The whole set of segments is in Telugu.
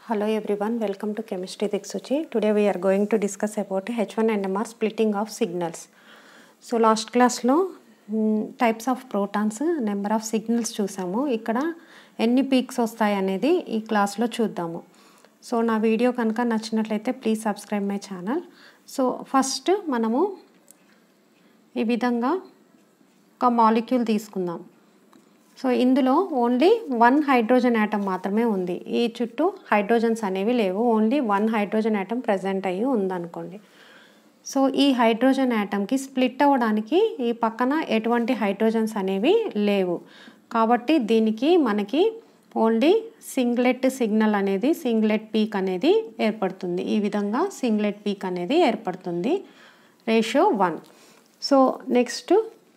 Hello everyone, welcome to Chemistry Diksuchi. Today we are going to discuss about H1 NMR splitting of signals. So last క్లాస్లో types of protons number of signals చూసాము ఇక్కడ ఎన్ని పీక్స్ వస్తాయి అనేది ఈ క్లాస్లో చూద్దాము సో నా వీడియో కనుక నచ్చినట్లయితే please subscribe my channel so first మనము ఈ విధంగా ఒక మాలిక్యూల్ తీసుకుందాం సో ఇందులో ఓన్లీ వన్ హైడ్రోజన్ యాటమ్ మాత్రమే ఉంది ఈ చుట్టూ హైడ్రోజన్స్ అనేవి లేవు only one hydrogen atom present అయ్యి ఉందనుకోండి సో ఈ హైడ్రోజన్ యాటమ్కి స్ప్లిట్ అవ్వడానికి ఈ పక్కన ఎటువంటి హైడ్రోజన్స్ అనేవి లేవు కాబట్టి దీనికి మనకి ఓన్లీ సింగ్లెట్ సిగ్నల్ అనేది సింగ్లెట్ పీక్ అనేది ఏర్పడుతుంది ఈ విధంగా సింగ్లెట్ పీక్ అనేది ఏర్పడుతుంది ratio one so next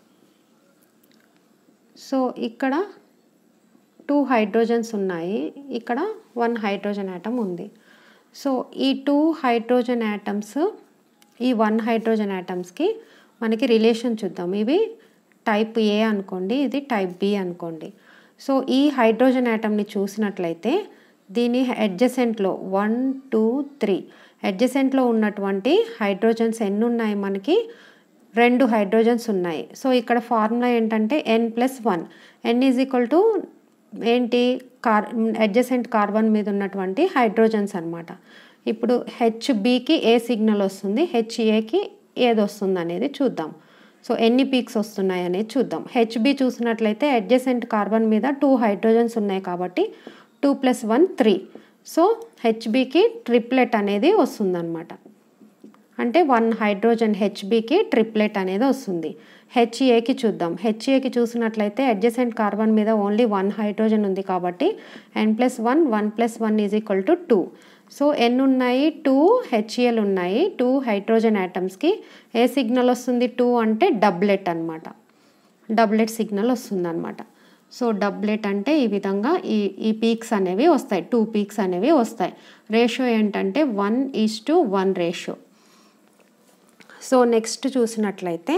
so ఇక్కడ టూ హైడ్రోజన్స్ ఉన్నాయి ఇక్కడ వన్ హైడ్రోజన్ యాటమ్ ఉంది సో ఈ టూ హైడ్రోజన్ యాటమ్స్ ఈ వన్ హైడ్రోజన్ యాటమ్స్కి మనకి రిలేషన్ చూద్దాం ఇవి టైప్ ఏ అనుకోండి ఇది టైప్ బి అనుకోండి సో ఈ హైడ్రోజన్ యాటమ్ని చూసినట్లయితే దీని అడ్జసెంట్లో వన్ టూ త్రీ అడ్జసెంట్లో ఉన్నటువంటి హైడ్రోజన్స్ ఎన్ని ఉన్నాయి మనకి రెండు హైడ్రోజన్స్ ఉన్నాయి సో ఇక్కడ ఫార్ములా ఏంటంటే N plus one N is equal to ఏంటి కార్ అడ్జసెంట్ కార్బన్ మీద ఉన్నటువంటి హైడ్రోజన్స్ అనమాట ఇప్పుడు హెచ్బికి ఏ సిగ్నల్ వస్తుంది హెచ్ఏకి ఏది వస్తుంది అనేది చూద్దాం సో ఎన్ని పీక్స్ వస్తున్నాయి అనేది చూద్దాం హెచ్బి చూసినట్లయితే అడ్జసెంట్ కార్బన్ మీద టూ హైడ్రోజన్స్ ఉన్నాయి కాబట్టి two plus one three so హెచ్బికి ట్రిప్లెట్ అనేది వస్తుందన్నమాట అంటే వన్ హైడ్రోజన్ హెచ్బికి ట్రిప్లెట్ అనేది వస్తుంది హెచ్ఏకి చూద్దాం హెచ్ఏకి చూసినట్లయితే అడ్జసెంట్ కార్బన్ మీద ఓన్లీ వన్ హైడ్రోజన్ ఉంది కాబట్టి N plus one one plus one is equal to two so N ఉన్నాయి టూ హెచ్ఏలు ఉన్నాయి టూ హైడ్రోజన్ యాటమ్స్కి ఏ సిగ్నల్ వస్తుంది టూ అంటే డబ్లెట్ అనమాట డబ్లెట్ సిగ్నల్ వస్తుందన్నమాట సో డబ్లెట్ అంటే ఈ విధంగా ఈ ఈ పీక్స్ అనేవి వస్తాయి టూ పీక్స్ అనేవి వస్తాయి రేషియో ఏంటంటే one is to one ratio so next చూసినట్లయితే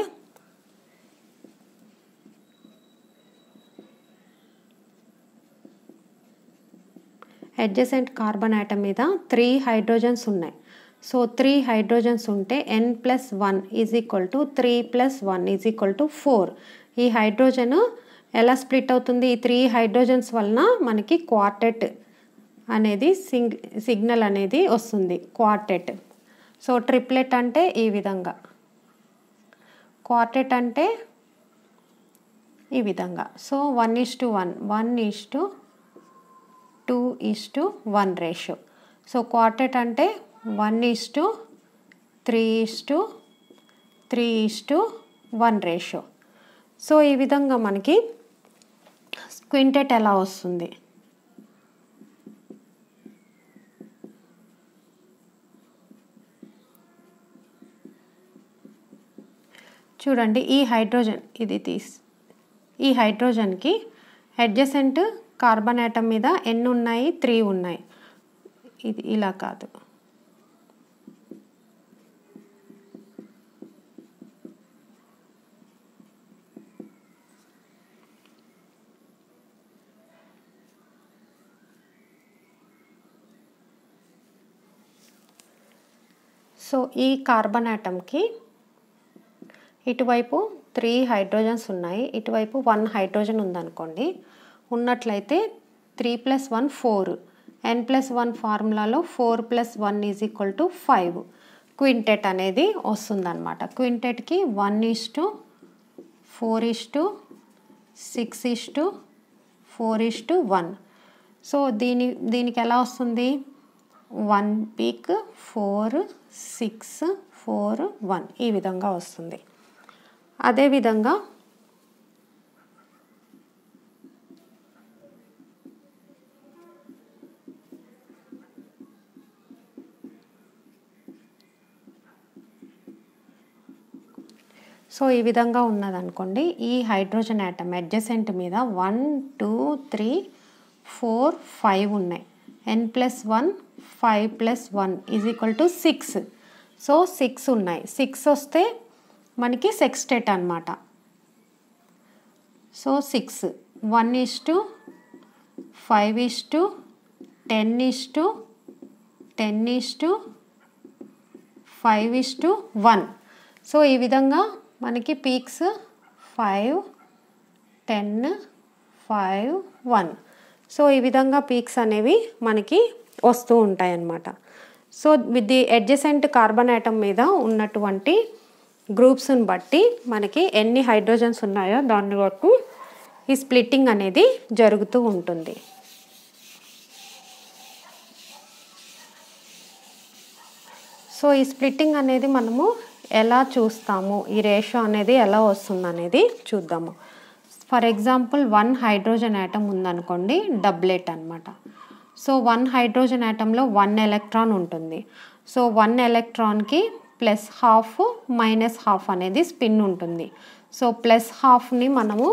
అడ్జసెంట్ కార్బన్ ఆటమ్ మీద త్రీ హైడ్రోజన్స్ ఉన్నాయి సో త్రీ హైడ్రోజన్స్ ఉంటే N plus one is equal to three plus one is equal to four ఈ హైడ్రోజన్ ఎలా స్ప్లిట్ అవుతుంది ఈ త్రీ హైడ్రోజన్స్ వలన మనకి క్వార్టెట్ అనేది సింగ్ సిగ్నల్ అనేది వస్తుంది క్వార్టెట్ సో ట్రిప్లెట్ అంటే ఈ విధంగా క్వార్టెట్ అంటే ఈ విధంగా so one is to one one is to two is to one ratio so quartet అంటే one is to three is to three is to one ratio so ఈ విధంగా మనకి క్వింటెట్ ఎలా వస్తుంది చూడండి ఈ హైడ్రోజన్ ఇది తీసి ఈ హైడ్రోజన్కి అడ్జసెంట్ కార్బన్ యాటమ్ మీద ఎన్ని ఉన్నాయి త్రీ ఉన్నాయి ఇది ఇలా కాదు సో ఈ కార్బన్ యాటమ్కి ఇటువైపు త్రీ హైడ్రోజన్స్ ఉన్నాయి ఇటువైపు వన్ హైడ్రోజన్ ఉందనుకోండి ఉన్నట్లయితే three plus one four N plus one ఫార్ములాలో four plus one is equal to five quintet అనేది వస్తుందన్నమాట క్వింటెట్కి one is to four is to six is to four is to one so దీని దీనికి ఎలా వస్తుంది one peak four six four one ఈ విధంగా వస్తుంది అదేవిధంగా సో ఈ విధంగా ఉన్నదనుకోండి ఈ హైడ్రోజన్ యాటమ్ అడ్జసెంట్ మీద one two three four five ఉన్నాయి N plus one five plus one is equal to six so six ఉన్నాయి సిక్స్ వస్తే మనకి సెక్స్టెట్ అనమాట so six one is to five is to ten is to ten is to five is to one so ఈ విధంగా మనకి peaks five ten five one so ఈ విధంగా పీక్స్ అనేవి మనకి వస్తూ ఉంటాయి అన్నమాట so with the adjacent carbon atom మీద ఉన్నటువంటి గ్రూప్స్ని బట్టి మనకి ఎన్ని హైడ్రోజన్స్ ఉన్నాయో దాన్ని బట్టి ఈ స్ప్లిట్టింగ్ అనేది జరుగుతూ ఉంటుంది సో ఈ స్ప్లిట్టింగ్ అనేది మనము ఎలా చూస్తాము ఈ రేషియో అనేది ఎలా వస్తుంది అనేది చూద్దాము for example one hydrogen atom ఉందనుకోండి డబ్లెట్ అనమాట సో వన్ హైడ్రోజన్ యాటంలో వన్ ఎలక్ట్రాన్ ఉంటుంది సో వన్ ఎలక్ట్రాన్కి ప్లస్ హాఫ్ మైనస్ హాఫ్ అనేది స్పిన్ ఉంటుంది సో ప్లస్ హాఫ్ని మనము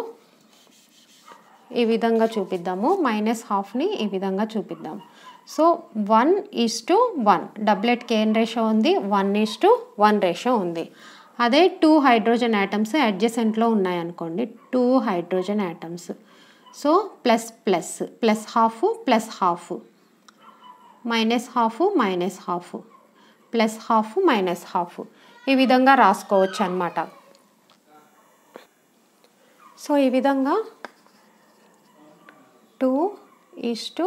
ఈ విధంగా చూపిద్దాము మైనస్ హాఫ్ని ఈ విధంగా చూపిద్దాం so one is to one డబ్లెట్కి ఏం రేషియో ఉంది one is to one ratio ఉంది అదే టూ హైడ్రోజన్ యాటమ్స్ అడ్జసెంట్లో ఉన్నాయనుకోండి two hydrogen atoms so plus plus plus half plus half minus half minus half plus half minus half ఈ విధంగా రాసుకోవచ్చు అనమాట సో ఈ విధంగా టూ ఈస్ టు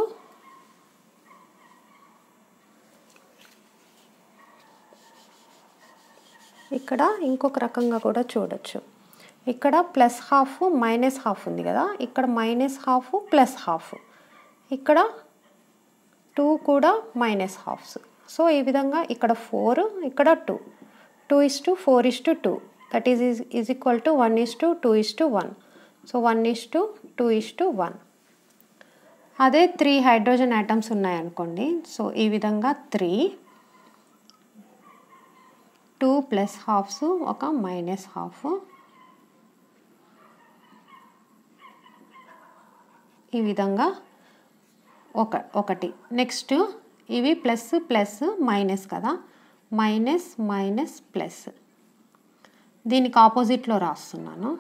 ఇక్కడ ఇంకొక రకంగా కూడా చూడొచ్చు ఇక్కడ ప్లస్ హాఫ్ మైనస్ హాఫ్ ఉంది కదా ఇక్కడ మైనస్ హాఫ్ ప్లస్ హాఫ్ ఇక్కడ టూ కూడా మైనస్ హాఫ్స్ సో ఈ విధంగా ఇక్కడ ఫోర్ ఇక్కడ two two is to four is to two that is is equal to one is to two is to one so one is to two is to one అదే త్రీ హైడ్రోజన్ ఐటమ్స్ ఉన్నాయనుకోండి సో ఈ విధంగా త్రీ టూ ప్లస్ హాఫ్స్ ఒక మైనస్ హాఫ్ ఈ విధంగా ఒక ఒకటి నెక్స్ట్ ఇవి ప్లస్ ప్లస్ మైనస్ కదా మైనస్ మైనస్ ప్లస్ దీనికి ఆపోజిట్లో రాస్తున్నాను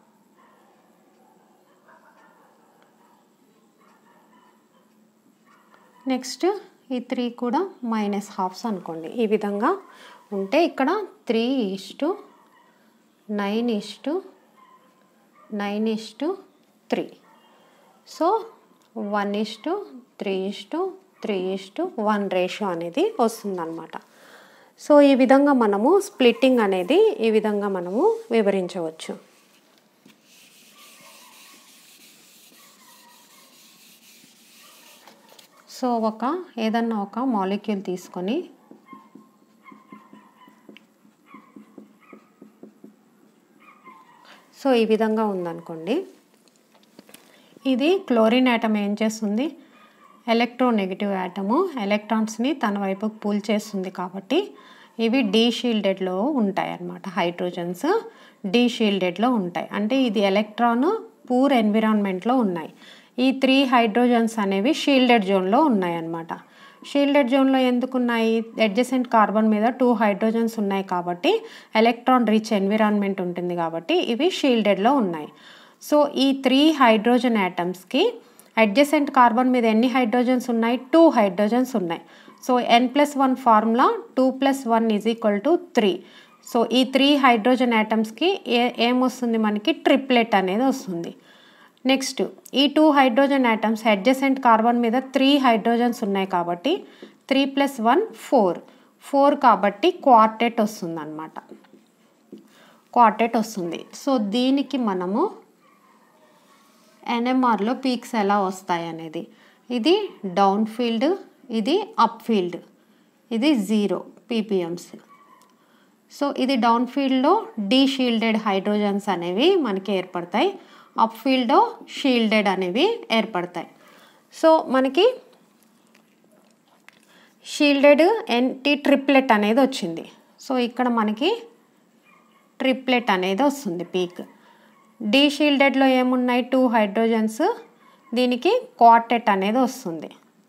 నెక్స్ట్ ఈ త్రీ కూడా మైనస్ హాఫ్స్ అనుకోండి ఈ విధంగా ఉంటే ఇక్కడ three is to nine is to nine is to three so one is to three is to three is to one ratio అనేది వస్తుందన్నమాట సో ఈ విధంగా మనము స్ప్లిట్టింగ్ అనేది ఈ విధంగా మనము వివరించవచ్చు సో ఒక ఏదన్నా ఒక మాలిక్యూల్ తీసుకొని సో ఈ విధంగా ఉందనుకోండి ఇది క్లోరిన్ యాటమ్ ఏం చేస్తుంది ఎలక్ట్రోనెగటివ్ యాటము ఎలక్ట్రాన్స్ని తన వైపుకు పూల్ చేస్తుంది కాబట్టి ఇవి డీ షీల్డెడ్లో ఉంటాయి అన్నమాట హైడ్రోజన్స్ డీ షీల్డెడ్లో ఉంటాయి అంటే ఇది ఎలక్ట్రాన్ పూర్ ఎన్విరాన్మెంట్లో ఉన్నాయి ఈ త్రీ హైడ్రోజన్స్ అనేవి షీల్డెడ్ జోన్లో ఉన్నాయి అన్నమాట షీల్డెడ్ జోన్లో ఎందుకు ఉన్నాయి అడ్జసెంట్ కార్బన్ మీద టూ హైడ్రోజన్స్ ఉన్నాయి కాబట్టి ఎలక్ట్రాన్ రిచ్ ఎన్విరాన్మెంట్ ఉంటుంది కాబట్టి ఇవి షీల్డెడ్లో ఉన్నాయి సో ఈ త్రీ హైడ్రోజన్ యాటమ్స్కి అడ్జసెంట్ కార్బన్ మీద ఎన్ని హైడ్రోజన్స్ ఉన్నాయి టూ హైడ్రోజన్స్ ఉన్నాయి so N plus one formula two plus one is equal to three so ఈ త్రీ హైడ్రోజన్ యాటమ్స్కి ఏ ఏమొస్తుంది మనకి ట్రిప్లెట్ అనేది వస్తుంది నెక్స్ట్ ఈ two hydrogen atoms adjacent carbon మీద త్రీ హైడ్రోజన్స్ ఉన్నాయి కాబట్టి three plus one four four కాబట్టి క్వార్టెట్ వస్తుంది అనమాట క్వార్టెట్ వస్తుంది సో దీనికి మనము ఎన్ఎంఆర్లో పీక్స్ ఎలా వస్తాయి అనేది ఇది డౌన్ ఫీల్డ్ ఇది అప్ ఫీల్డ్ ఇది జీరో పీపీఎమ్స్ సో ఇది డౌన్ ఫీల్డ్లో డీ షీల్డెడ్ హైడ్రోజన్స్ అనేవి మనకి ఏర్పడతాయి అప్ ఫీల్డ్లో షీల్డెడ్ అనేవి ఏర్పడతాయి సో మనకి షీల్డెడ్ ఎన్టీ ట్రిప్లెట్ అనేది వచ్చింది సో ఇక్కడ మనకి ట్రిప్లెట్ అనేది వస్తుంది పీక్ డీ షీల్డెడ్లో ఏమున్నాయి టూ హైడ్రోజన్స్ దీనికి క్వార్టెట్ అనేది వస్తుంది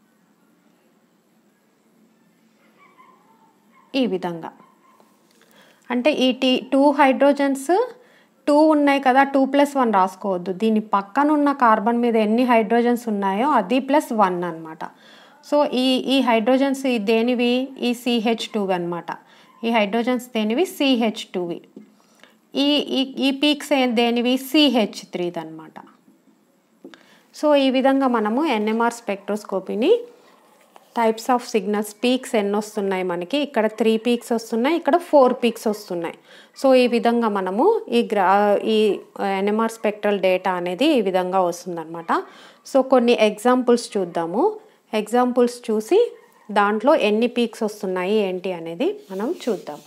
ఈ విధంగా అంటే ఈ టీ టూ హైడ్రోజన్స్ టూ ఉన్నాయి కదా టూ ప్లస్ వన్ రాసుకోవద్దు దీని పక్కన ఉన్న కార్బన్ మీద ఎన్ని హైడ్రోజన్స్ ఉన్నాయో అది ప్లస్ వన్ అనమాట సో ఈ ఈ హైడ్రోజన్స్ ఈ దేనివి ఈ సిహెచ్ టూ అనమాట ఈ హైడ్రోజన్స్ దేనివి సిహెచ్ టూవి ఈ ఈ ఈ పీక్స్ దేనివి సిహెచ్ త్రీది అనమాట సో ఈ విధంగా మనము ఎన్ఎంఆర్ స్పెక్ట్రోస్కోపీని టైప్స్ ఆఫ్ సిగ్నల్స్ పీక్స్ ఎన్ని వస్తున్నాయి మనకి ఇక్కడ త్రీ పీక్స్ వస్తున్నాయి ఇక్కడ ఫోర్ పీక్స్ వస్తున్నాయి సో ఈ విధంగా మనము ఈ గ్రా ఈ ఎన్ఎంఆర్ స్పెక్ట్రల్ డేటా అనేది ఈ విధంగా వస్తుందన్నమాట సో కొన్ని ఎగ్జాంపుల్స్ చూద్దాము ఎగ్జాంపుల్స్ చూసి దాంట్లో ఎన్ని పీక్స్ వస్తున్నాయి ఏంటి అనేది మనం చూద్దాం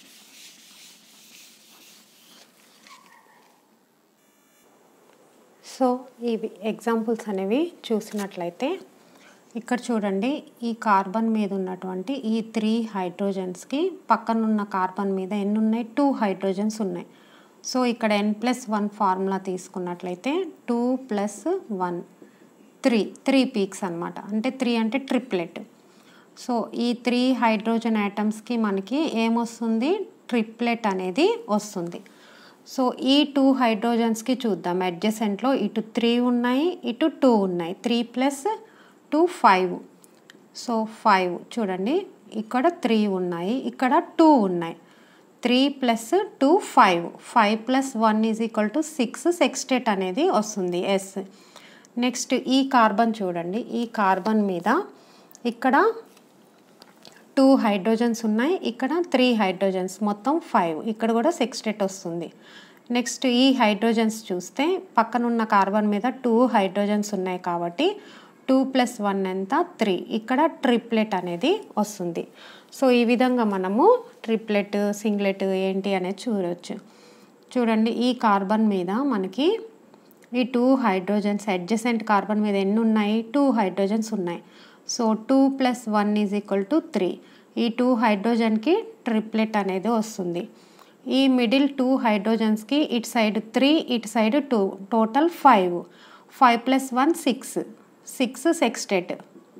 సో ఇవి ఎగ్జాంపుల్స్ అనేవి చూసినట్లయితే ఇక్కడ చూడండి ఈ కార్బన్ మీద ఉన్నటువంటి ఈ త్రీ హైడ్రోజన్స్కి పక్కనున్న కార్బన్ మీద ఎన్ని ఉన్నాయి టూ హైడ్రోజన్స్ ఉన్నాయి సో ఇక్కడ ఎన్ ప్లస్ వన్ ఫార్ములా తీసుకున్నట్లయితే two plus one three three peaks అనమాట అంటే త్రీ అంటే ట్రిప్లెట్ సో ఈ త్రీ హైడ్రోజన్ ఐటమ్స్కి మనకి ఏమొస్తుంది ట్రిప్లెట్ అనేది వస్తుంది సో ఈ టూ హైడ్రోజన్స్కి చూద్దాం అడ్జసెంట్లో ఇటు త్రీ ఉన్నాయి ఇటు టూ ఉన్నాయి three plus two five so five చూడండి ఇక్కడ త్రీ ఉన్నాయి ఇక్కడ టూ ఉన్నాయి three plus two five five plus one is equal to six sextet అనేది వస్తుంది ఎస్ నెక్స్ట్ ఈ కార్బన్ చూడండి ఈ కార్బన్ మీద ఇక్కడ టూ హైడ్రోజన్స్ ఉన్నాయి ఇక్కడ త్రీ హైడ్రోజన్స్ మొత్తం ఫైవ్ ఇక్కడ కూడా సెక్స్టేట్ వస్తుంది నెక్స్ట్ ఈ హైడ్రోజన్స్ చూస్తే పక్కనున్న కార్బన్ మీద టూ హైడ్రోజన్స్ ఉన్నాయి కాబట్టి టూ ప్లస్ వన్ ఎంత త్రీ ఇక్కడ ట్రిప్లెట్ అనేది వస్తుంది సో ఈ విధంగా మనము ట్రిప్లెట్ సింగ్లెట్ ఏంటి అనేది చూడవచ్చు చూడండి ఈ కార్బన్ మీద మనకి ఈ టూ హైడ్రోజన్స్ అడ్జసెంట్ కార్బన్ మీద ఎన్ని ఉన్నాయి టూ హైడ్రోజన్స్ ఉన్నాయి so two plus one is equal to three ఈ టూ హైడ్రోజన్కి ట్రిప్లెట్ అనేది వస్తుంది ఈ మిడిల్ టూ హైడ్రోజన్స్కి ఇటు సైడ్ త్రీ ఇటు side two total five five plus one six six sextet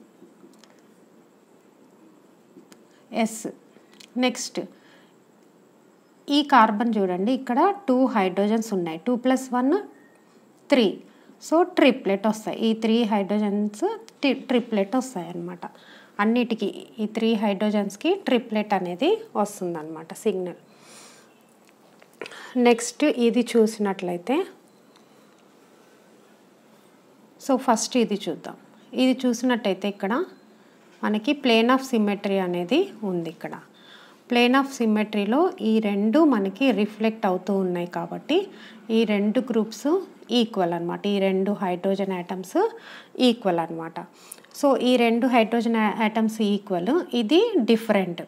yes next ఈ కార్బన్ చూడండి ఇక్కడ టూ హైడ్రోజన్స్ ఉన్నాయి two plus one three so triplet వస్తాయి ఈ త్రీ హైడ్రోజన్స్ ట్రిప్లెట్ వస్తాయి అన్నమాట అన్నిటికీ ఈ త్రీ హైడ్రోజన్స్కి ట్రిప్లెట్ అనేది వస్తుందన్నమాట సిగ్నల్ నెక్స్ట్ ఇది చూసినట్లయితే సో ఫస్ట్ ఇది చూద్దాం ఇది చూసినట్టయితే ఇక్కడ మనకి ప్లేన్ ఆఫ్ సిమెట్రీ అనేది ఉంది ఇక్కడ ప్లేన్ ఆఫ్ సిమెట్రీలో ఈ రెండు మనకి రిఫ్లెక్ట్ అవుతూ ఉన్నాయి కాబట్టి ఈ రెండు గ్రూప్స్ ఈక్వల్ అనమాట ఈ రెండు హైడ్రోజన్ యాటమ్స్ ఈక్వల్ అనమాట సో ఈ రెండు హైడ్రోజన్ యాటమ్స్ ఈక్వల్ ఇది డిఫరెంట్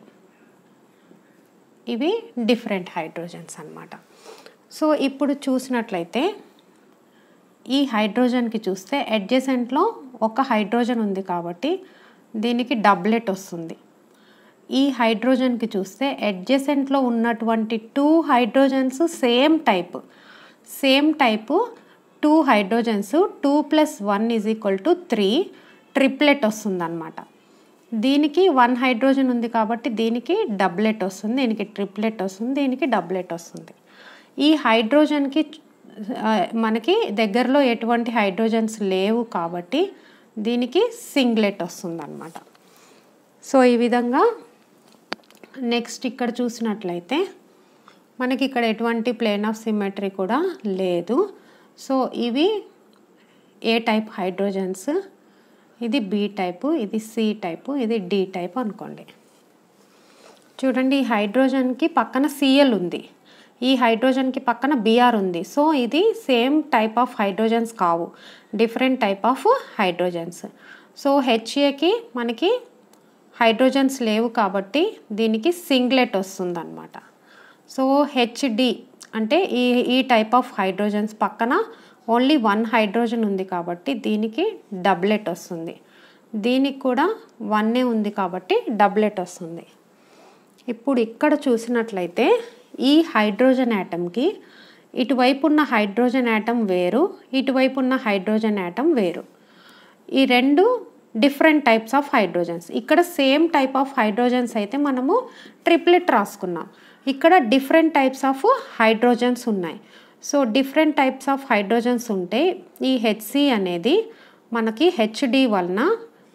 ఇవి డిఫరెంట్ హైడ్రోజన్స్ అనమాట సో ఇప్పుడు చూసినట్లయితే ఈ హైడ్రోజన్కి చూస్తే అడ్జసెంట్లో ఒక హైడ్రోజన్ ఉంది కాబట్టి దీనికి డబ్లెట్ వస్తుంది ఈ హైడ్రోజన్కి చూస్తే అడ్జసెంట్లో ఉన్నటువంటి two hydrogens same type same type two hydrogens two plus one is equal to three triplet వస్తుందన్నమాట దీనికి వన్ హైడ్రోజన్ ఉంది కాబట్టి దీనికి డబ్లెట్ వస్తుంది దీనికి ట్రిప్లెట్ వస్తుంది దీనికి డబ్లెట్ వస్తుంది ఈ హైడ్రోజన్కి మనకి దగ్గరలో ఎటువంటి హైడ్రోజన్స్ లేవు కాబట్టి దీనికి సింగ్లెట్ వస్తుందన్నమాట సో ఈ విధంగా నెక్స్ట్ ఇక్కడ చూసినట్లయితే మనకి ఇక్కడ ఎటువంటి ప్లేన్ ఆఫ్ సిమెట్రీ కూడా లేదు సో ఇవి ఏ టైప్ హైడ్రోజన్స్ ఇది బి టైపు ఇది సి టైపు ఇది డి టైప్ అనుకోండి చూడండి ఈ హైడ్రోజన్కి పక్కన సిఎల్ ఉంది ఈ హైడ్రోజన్కి పక్కన బిఆర్ ఉంది సో ఇది సేమ్ టైప్ ఆఫ్ హైడ్రోజన్స్ కావు different type of hydrogens so హెచ్ఏకి మనకి హైడ్రోజన్స్ లేవు కాబట్టి దీనికి సింగ్లెట్ వస్తుందన్నమాట సో హెచ్డి అంటే ఈ ఈ టైప్ ఆఫ్ హైడ్రోజన్స్ పక్కన ఓన్లీ వన్ హైడ్రోజన్ ఉంది కాబట్టి దీనికి డబ్లెట్ వస్తుంది దీనికి కూడా వన్నే ఉంది కాబట్టి డబ్లెట్ వస్తుంది ఇప్పుడు ఇక్కడ చూసినట్లయితే ఈ హైడ్రోజన్ యాటమ్కి ఇటువైపు ఉన్న హైడ్రోజన్ యాటమ్ వేరు ఇటువైపు ఉన్న హైడ్రోజన్ యాటమ్ వేరు ఈ రెండు డిఫరెంట్ టైప్స్ ఆఫ్ హైడ్రోజన్స్ ఇక్కడ సేమ్ టైప్ ఆఫ్ హైడ్రోజన్స్ అయితే మనము ట్రిప్లెట్ రాసుకున్నాం ఇక్కడ డిఫరెంట్ టైప్స్ ఆఫ్ హైడ్రోజన్స్ ఉన్నాయి so different types of hydrogens ఉంటే ఈ హెచ్సి అనేది మనకి హెచ్డి వలన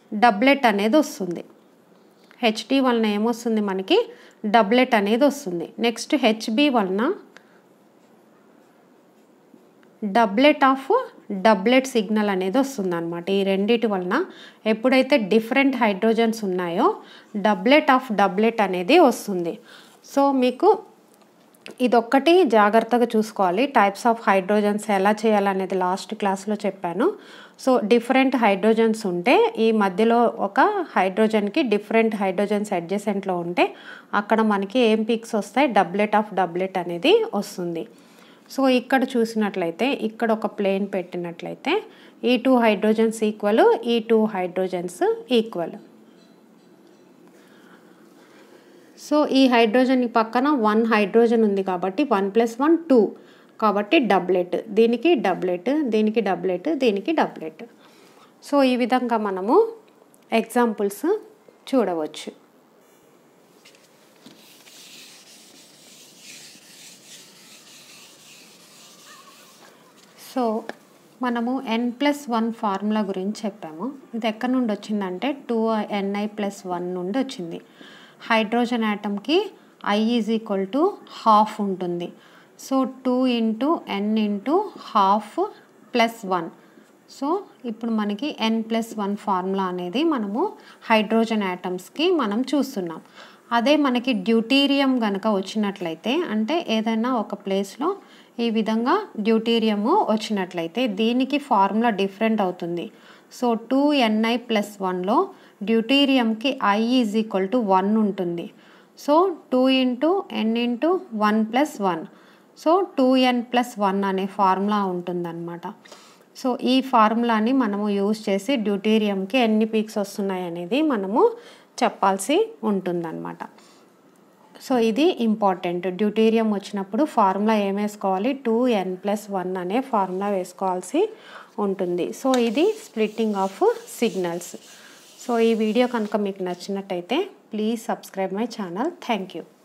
డబ్లెట్ అనేది వస్తుంది హెచ్డి వలన ఏమొస్తుంది మనకి డబ్లెట్ అనేది వస్తుంది నెక్స్ట్ హెచ్బి వలన డబ్లెట్ ఆఫ్ డబ్లెట్ సిగ్నల్ అనేది వస్తుంది అనమాట ఈ రెండిటి వలన ఎప్పుడైతే డిఫరెంట్ హైడ్రోజన్స్ ఉన్నాయో డబ్లెట్ ఆఫ్ డబ్లెట్ అనేది వస్తుంది సో మీకు ఇదొక్కటి జాగ్రత్తగా చూసుకోవాలి టైప్స్ ఆఫ్ హైడ్రోజన్స్ ఎలా చేయాలనేది లాస్ట్ క్లాస్లో చెప్పాను సో డిఫరెంట్ హైడ్రోజన్స్ ఉంటే ఈ మధ్యలో ఒక హైడ్రోజన్కి డిఫరెంట్ హైడ్రోజన్స్ అడ్జసెంట్లో ఉంటే అక్కడ మనకి ఏం పిక్స్ వస్తాయి డబ్లెట్ ఆఫ్ డబ్లెట్ అనేది వస్తుంది సో ఇక్కడ చూసినట్లయితే ఇక్కడ ఒక ప్లేన్ పెట్టినట్లయితే ఈ టూ హైడ్రోజన్స్ ఈక్వల్ ఈ టూ హైడ్రోజన్స్ ఈక్వల్ సో ఈ హైడ్రోజన్ పక్కన వన్ హైడ్రోజన్ ఉంది కాబట్టి వన్ ప్లస్ వన్ టూ కాబట్టి డబ్లెట్ దీనికి డబ్లెట్ దీనికి డబ్లెట్ దీనికి డబ్లెట్ సో ఈ విధంగా మనము ఎగ్జాంపుల్స్ చూడవచ్చు సో మనము ఎన్ ప్లస్ వన్ ఫార్ములా గురించి చెప్పాము ఇది ఎక్కడి నుండి వచ్చిందంటే టూ ఎన్ఐ ప్లస్ వన్ నుండి వచ్చింది హైడ్రోజన్ యాటమ్కి I is equal to half ఉంటుంది so two into N into half plus one so ఇప్పుడు మనకి ఎన్ ప్లస్ వన్ ఫార్ములా అనేది మనము హైడ్రోజన్ యాటమ్స్కి మనం చూస్తున్నాం అదే మనకి డ్యూటీరియం కనుక వచ్చినట్లయితే అంటే ఏదైనా ఒక ప్లేస్లో ఈ విధంగా డ్యూటీరియము వచ్చినట్లయితే దీనికి ఫార్ములా డిఫరెంట్ అవుతుంది సో టూ ఎన్ఐ ప్లస్ వన్లో డ్యూటీరియంకి I is equal to one ఉంటుంది so two into N into one plus one so two N plus one అనే ఫార్ములా ఉంటుందన్నమాట సో ఈ ఫార్ములాని మనము యూజ్ చేసి డ్యూటీరియంకి ఎన్ని పీక్స్ వస్తున్నాయి అనేది మనము చెప్పాల్సి ఉంటుందన్నమాట సో ఇది ఇంపార్టెంట్ డ్యూటీరియం వచ్చినప్పుడు ఫార్ములా ఏం వేసుకోవాలి టూ ఎన్ ప్లస్ వన్ అనే ఫార్ములా వేసుకోవాల్సి ఉంటుంది సో ఇది స్ప్లిట్టింగ్ ఆఫ్ సిగ్నల్స్ సో ఈ వీడియో కనుక మీకు నచ్చినట్టయితే please subscribe my channel thank you